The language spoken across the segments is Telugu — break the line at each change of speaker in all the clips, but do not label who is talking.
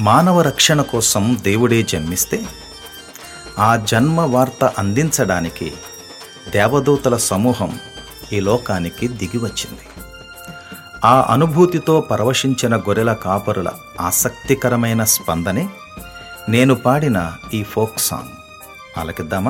మానవ రక్షణ కోసం దేవుడే జన్మిస్తే ఆ జన్మ వార్త అందించడానికి దేవదూతల సమూహం ఈ లోకానికి దిగివచ్చింది ఆ అనుభూతితో పరవశించిన గొర్రెల కాపరుల ఆసక్తికరమైన స్పందనే నేను పాడిన ఈ ఫోక్ సాంగ్ ఆలకిద్దామా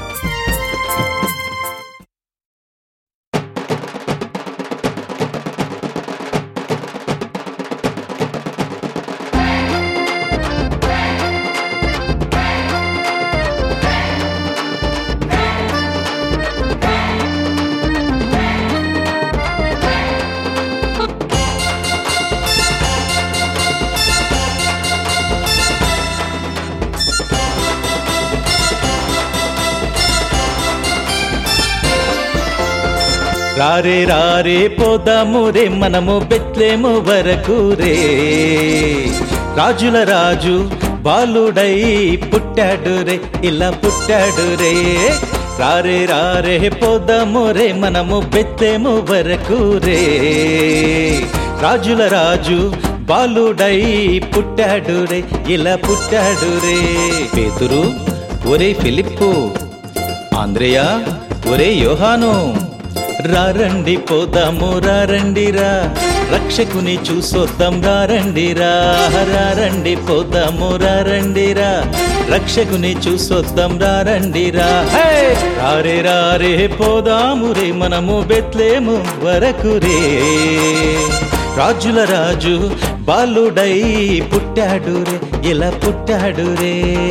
రారే రారే పోదాము రే మనము బెత్లేము వరకు రే రాజుల రాజు బాలుడై పుట్టాడు రే ఇలా పుట్టాడు రే రారే రారే పోదాము రే మనము బెత్లేము వరకు రే రాజుల రాజు బాలుడై పుట్టాడు రే ఇలా పుట్టాడు రే పేతురు ఒరే ఫిలిప్పు ఆంద్రేయ ఒరే యోహాను రారండి పోదాము రారండిరా రక్షకుని చూసొద్దాం రారండిరా రారండి పోదాము రారండిరా రక్షకుని చూసొద్దాం రారండిరా హే! రారే రారే పోదాము రే మనము బెత్లేము వరకు రే రాజుల రాజు బాలుడై పుట్టాడు రే ఇలా పుట్టాడు రే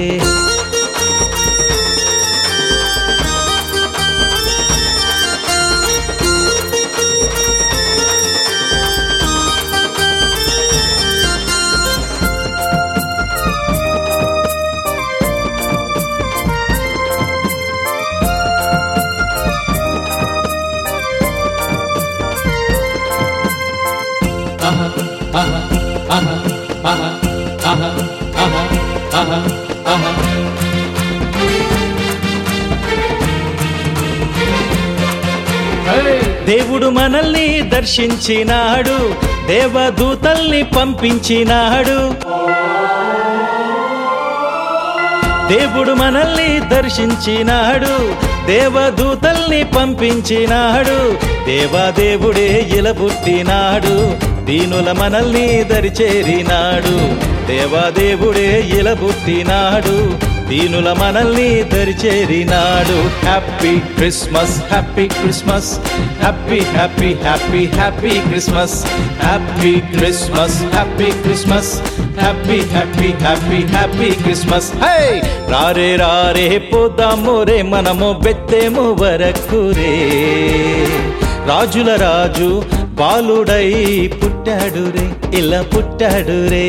దేవుడు మనల్ని దర్శించినాడు దేవదూతల్ని పంపించినాడు దేవుడు మనల్ని దర్శించినాడు దేవదూతల్ని పంపించినాడు దేవాదేవుడే ఇలబుట్టినాడు దీనుల మనల్ని దరిచేరినాడు దేవాదేవుడే ఇలబుట్టినాడు దీనుల మనల్ని దరిచేరినాడు happy Christmas happy Christmas happy happy happy happy Christmas happy Christmas happy Christmas happy happy happy happy Christmas hey రారే రారే పోదాము రే మనము బెత్తేము వరకు రే రాజుల రాజు బాలుడై పుట్టాడు రే ఇలా పుట్టాడు రే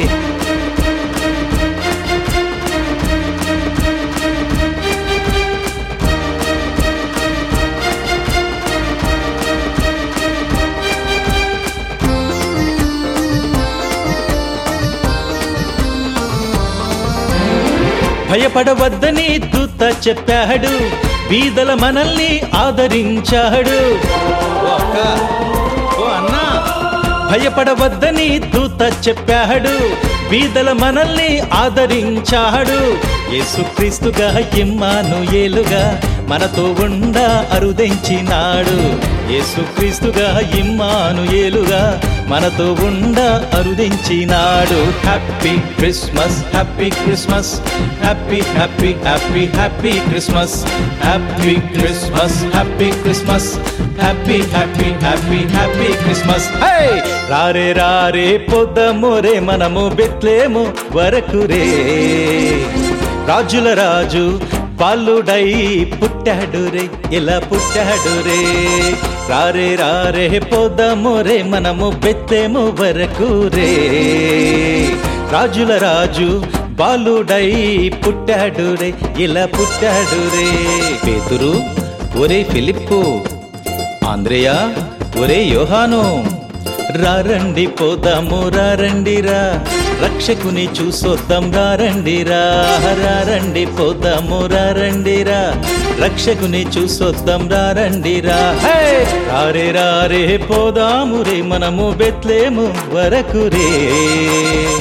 భయపడవద్దని దూత చెప్పాడు బీదల మనల్ని ఆదరించాడు ఓ అక్క, ఓ అన్నా భయపడవద్దని దూత చెప్పాడు బీదల మనల్ని ఆదరించాడు యేసుక్రీస్తుగా ఇమ్మాను ఏలుగా మనతో ఉండ అరుదెంచినాడు యేసుక్రీస్తుగా ఇమ్మాను ఏలుగా మనతో ఉండ అరుదించినాడు happy Christmas happy Christmas happy happy happy happy Christmas happy Christmas happy Christmas happy happy happy happy Christmas hey రారే రారే పొద్దము రే మనము బెత్లేము వరకు రే రాజుల రాజు బాలుడై పుట్టాడు రే ఇలా పుట్టాడు రే రారే రారే పోదాము రే మనము బెత్తేము వరకు రే రాజుల రాజు బాలుడై పుట్టాడు రే ఇలా పుట్టాడు రే పేతురు ఒరే ఫిలిప్పు ఆంద్రేయ ఒరే యోహాను రారండి పోదాము రారండిరా రక్షకుని చూసొద్దాం రారండిరా రారండి పోదాము రారండిరా రక్షకుని చూసొద్దాం రారండిరా హే! రారే రారే పోదాము రే మనము బెత్లేము వరకు రే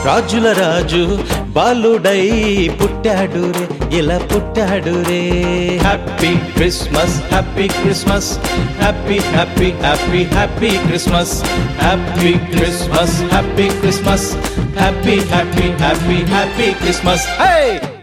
రాజుల రాజు బాలుడై పుట్టాడు రే ఇలా పుట్టాడు రే happy Christmas happy Christmas happy happy happy happy Christmas happy Christmas happy Christmas happy happy happy happy Christmas హే